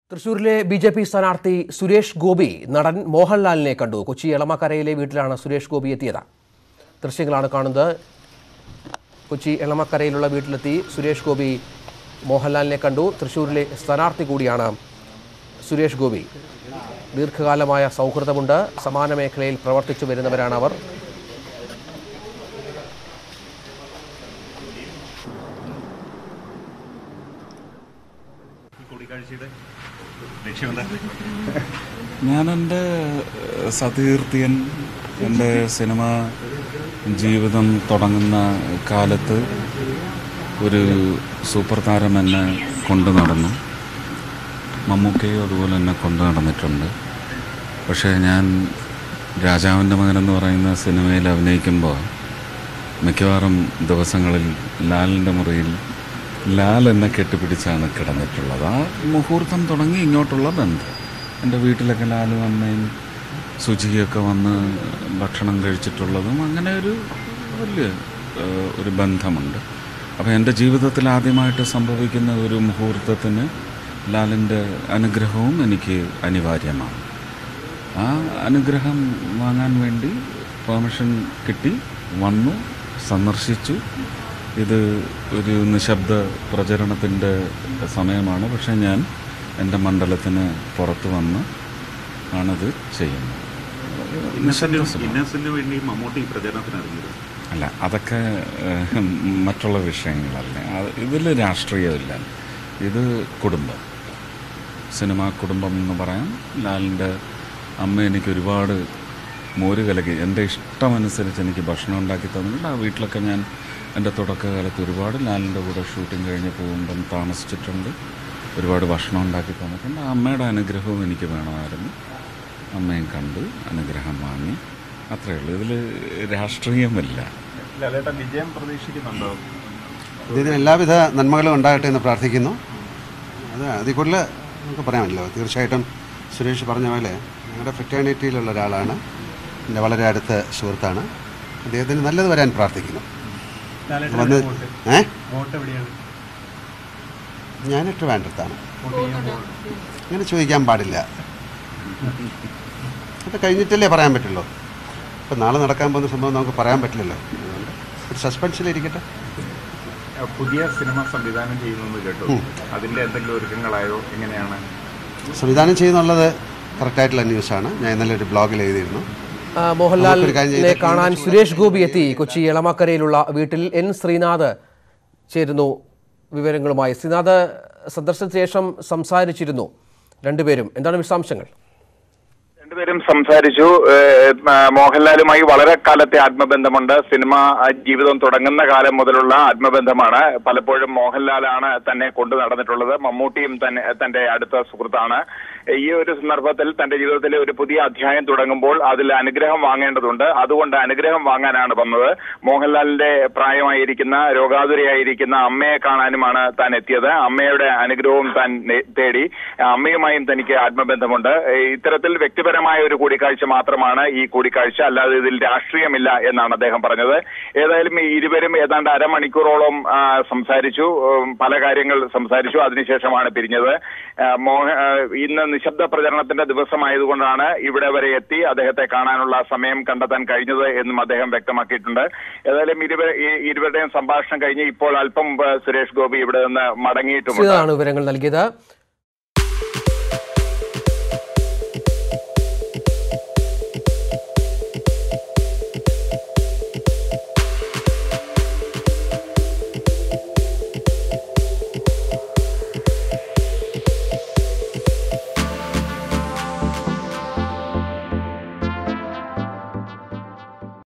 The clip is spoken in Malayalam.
തൃശൂരിലെ ബി ജെ പി സ്ഥാനാർത്ഥി സുരേഷ് ഗോപി നടൻ മോഹൻലാലിനെ കണ്ടു കൊച്ചി എളമക്കരയിലെ വീട്ടിലാണ് സുരേഷ് ഗോപി എത്തിയത് ദൃശ്യങ്ങളാണ് കാണുന്നത് കൊച്ചി എളമക്കരയിലുള്ള വീട്ടിലെത്തി സുരേഷ് ഗോപി മോഹൻലാലിനെ കണ്ടു തൃശൂരിലെ സ്ഥാനാർത്ഥി കൂടിയാണ് സുരേഷ് ഗോപി ദീർഘകാലമായ സൗഹൃദമുണ്ട് സമാന മേഖലയിൽ പ്രവർത്തിച്ചു വരുന്നവരാണ് അവർ കൂടിക്കാഴ്ചയുടെ ലക്ഷ്യമെന്താ ഞാൻ എൻ്റെ സതീർത്ഥ്യൻ എൻ്റെ സിനിമ ജീവിതം തുടങ്ങുന്ന കാലത്ത് ഒരു സൂപ്പർ താരം എന്നെ കൊണ്ടു നടന്നു മമ്മൂക്കയും അതുപോലെ എന്നെ കൊണ്ടു നടന്നിട്ടുണ്ട് പക്ഷേ ഞാൻ രാജാവിൻ്റെ മകൻ എന്ന് പറയുന്ന സിനിമയിൽ അഭിനയിക്കുമ്പോൾ മിക്കവാറും ദിവസങ്ങളിൽ ലാലിൻ്റെ മുറിയിൽ ലാൽ എന്നെ കെട്ടിപ്പിടിച്ചാണ് കിടന്നിട്ടുള്ളത് ആ മുഹൂർത്തം തുടങ്ങി ഇങ്ങോട്ടുള്ള ബന്ധം എൻ്റെ വീട്ടിലൊക്കെ ലാലും അമ്മയും സുചിയൊക്കെ വന്ന് ഭക്ഷണം കഴിച്ചിട്ടുള്ളതും അങ്ങനെ ഒരു വലിയ ഏഹ്, ഒരു ബന്ധമുണ്ട് അപ്പോൾ എൻ്റെ ജീവിതത്തിൽ ആദ്യമായിട്ട് സംഭവിക്കുന്ന ഒരു മുഹൂർത്തത്തിന് ലാലിൻ്റെ അനുഗ്രഹവും എനിക്ക് അനിവാര്യമാണ് ആ അനുഗ്രഹം വാങ്ങാൻ വേണ്ടി പെർമിഷൻ കിട്ടി വന്നു സന്ദർശിച്ചു ഇത് ഒരു നിശബ്ദ പ്രചരണത്തിൻ്റെ സമയമാണ് പക്ഷേ ഞാൻ എൻ്റെ മണ്ഡലത്തിന് പുറത്ത് വന്ന് ആണത് ചെയ്യുന്നത് ഇന്നസെന്റ് ഇന്നസെന്റിന് വേണ്ടി മമ്മൂട്ടി പ്രചരണത്തിന് ഇറങ്ങിയത് അല്ല അതൊക്കെ ഏഹ്, മറ്റുള്ള വിഷയങ്ങളല്ലേ അത് ഇതിൽ രാഷ്ട്രീയമില്ല ഇത് കുടുംബം സിനിമാ കുടുംബം എന്ന് പറയാം ലാലിൻ്റെ അമ്മ എനിക്ക് ഒരുപാട് മോര് കലക്കി എൻ്റെ ഇഷ്ടമനുസരിച്ച് എനിക്ക് ഭക്ഷണം ഉണ്ടാക്കി തന്നിട്ടുണ്ട് ആ വീട്ടിലൊക്കെ ഞാൻ എൻ്റെ തുടക്കകാലത്ത് ഒരുപാട് ലാലിൻ്റെ കൂടെ ഷൂട്ടിംഗ് കഴിഞ്ഞ് പോകുമ്പം താമസിച്ചിട്ടുണ്ട് ഒരുപാട് ഭക്ഷണം ഉണ്ടാക്കി തന്നിട്ടുണ്ട് ആ അമ്മയുടെ അനുഗ്രഹവും എനിക്ക് വേണമായിരുന്നു അമ്മയും കണ്ട് അനുഗ്രഹം വാങ്ങി അത്രയേ ഉള്ളൂ ഇതിൽ രാഷ്ട്രീയമില്ല ലാലേട്ടൻ വിജയം പ്രതീക്ഷിക്കുന്നുണ്ടോ ഇതിന് എല്ലാവിധ നന്മകളും ഉണ്ടാകട്ടെ എന്ന് പ്രാർത്ഥിക്കുന്നു അത് അതിൽ കൂടുതൽ നമുക്ക് പറയാമല്ലോ തീർച്ചയായിട്ടും സുരേഷ് പറഞ്ഞ പോലെ ഞങ്ങളുടെ ഫ്രറ്റേണിറ്റിയിലുള്ള ഒരാളാണ് എൻ്റെ വളരെ അടുത്ത സുഹൃത്താണ് അദ്ദേഹത്തിന് നല്ലത് വരാൻ പ്രാർത്ഥിക്കുന്നു വന്ന് ഏ വോട്ട് എവിടെയാണ് ഞാനിട്ട് വേണ്ടത്താണ് അങ്ങനെ ചോദിക്കാൻ പാടില്ല അത് കഴിഞ്ഞിട്ടല്ലേ പറയാൻ പറ്റുള്ളൂ ഇപ്പം നാളെ നടക്കാൻ പോകുന്ന സംഭവം നമുക്ക് പറയാൻ പറ്റില്ലല്ലോ അതുകൊണ്ട് ഒരു സസ്പെൻസിലിരിക്കട്ടെ പുതിയ സിനിമ സംവിധാനം ചെയ്യുന്നത് കേട്ടു അതിന്റെ എന്തെങ്കിലും ഒരുക്കങ്ങളായോ എങ്ങനെയാണ് സംവിധാനം ചെയ്യുന്നുള്ളത് കറക്റ്റായിട്ടുള്ള ന്യൂസാണ് ഞാൻ ഇന്നലെ ഒരു ബ്ലോഗിൽ എഴുതിയിരുന്നു ആ, മോഹൻലാലിനെ നമുക്കൊരു കാര്യം ചെയ്താൽ കാണാൻ സുരേഷ് ഗോപി എത്തി കൊച്ചി എളമക്കരയിലുള്ള വീട്ടിൽ എൻ ശ്രീനാഥ് ചേരുന്നു വിവരങ്ങളുമായി ശ്രീനാഥ് സന്ദർശനത്തിന് ശേഷം സംസാരിച്ചിരുന്നു രണ്ടുപേരും എന്താണ് വിശദാംശങ്ങൾ രണ്ടുപേരും സംസാരിച്ചു ഏഹ്, ആ, മോഹൻലാലുമായി വളരെ കാലത്തെ ആത്മബന്ധമുണ്ട് സിനിമ ആ, ജീവിതം തുടങ്ങുന്ന കാലം മുതലുള്ള ആത്മബന്ധമാണ് പലപ്പോഴും മോഹൻലാലാണ് തന്നെ കൊണ്ടു നടന്നിട്ടുള്ളത് മമ്മൂട്ടിയും തന്നെ തന്റെ അടുത്ത സുഹൃത്താണ് ഈ ഒരു സന്ദർഭത്തിൽ തന്റെ ജീവിതത്തിലെ ഒരു പുതിയ അധ്യായം തുടങ്ങുമ്പോൾ അതിൽ അനുഗ്രഹം വാങ്ങേണ്ടതുണ്ട് അതുകൊണ്ട് അനുഗ്രഹം വാങ്ങാനാണ് വന്നത് മോഹൻലാലിന്റെ പ്രായമായിരിക്കുന്ന രോഗാതുരയായിരിക്കുന്ന അമ്മയെ കാണാനുമാണ് താൻ എത്തിയത് അമ്മയുടെ അനുഗ്രഹവും താൻ നേ- തേടി അമ്മയുമായും തനിക്ക് ആത്മബന്ധമുണ്ട് ഏഹ് ഇത്തരത്തിൽ വ്യക്തിപരമായ ഒരു കൂടിക്കാഴ്ച മാത്രമാണ് ഈ കൂടിക്കാഴ്ച അല്ലാതെ ഇതിൽ രാഷ്ട്രീയമില്ല എന്നാണ് അദ്ദേഹം പറഞ്ഞത് ഏതായാലും ഈ ഇരുവരും ഏതാണ്ട് അരമണിക്കൂറോളം ആ, സംസാരിച്ചു ഉം, പല കാര്യങ്ങൾ സംസാരിച്ചു അതിനുശേഷമാണ് പിരിഞ്ഞത് ആ, മോഹ ആ, ഇന്ന് നിശബ്ദ പ്രചരണത്തിന്റെ ദിവസമായതുകൊണ്ടാണ് ഇവിടെ വരെ എത്തി അദ്ദേഹത്തെ കാണാനുള്ള സമയം കണ്ടെത്താൻ കഴിഞ്ഞത് എന്നും അദ്ദേഹം വ്യക്തമാക്കിയിട്ടുണ്ട് ഏതായാലും ഇരുവർ ഈ- ഇരുവരുടെയും സംഭാഷണം കഴിഞ്ഞ് ഇപ്പോൾ അല്പം മുമ്പ് സുരേഷ് ഗോപി ഇവിടെ നിന്ന് മടങ്ങിയിട്ടുമുണ്ട് ശ്രീനാഥാണ് വിവരങ്ങൾ നൽകിയത്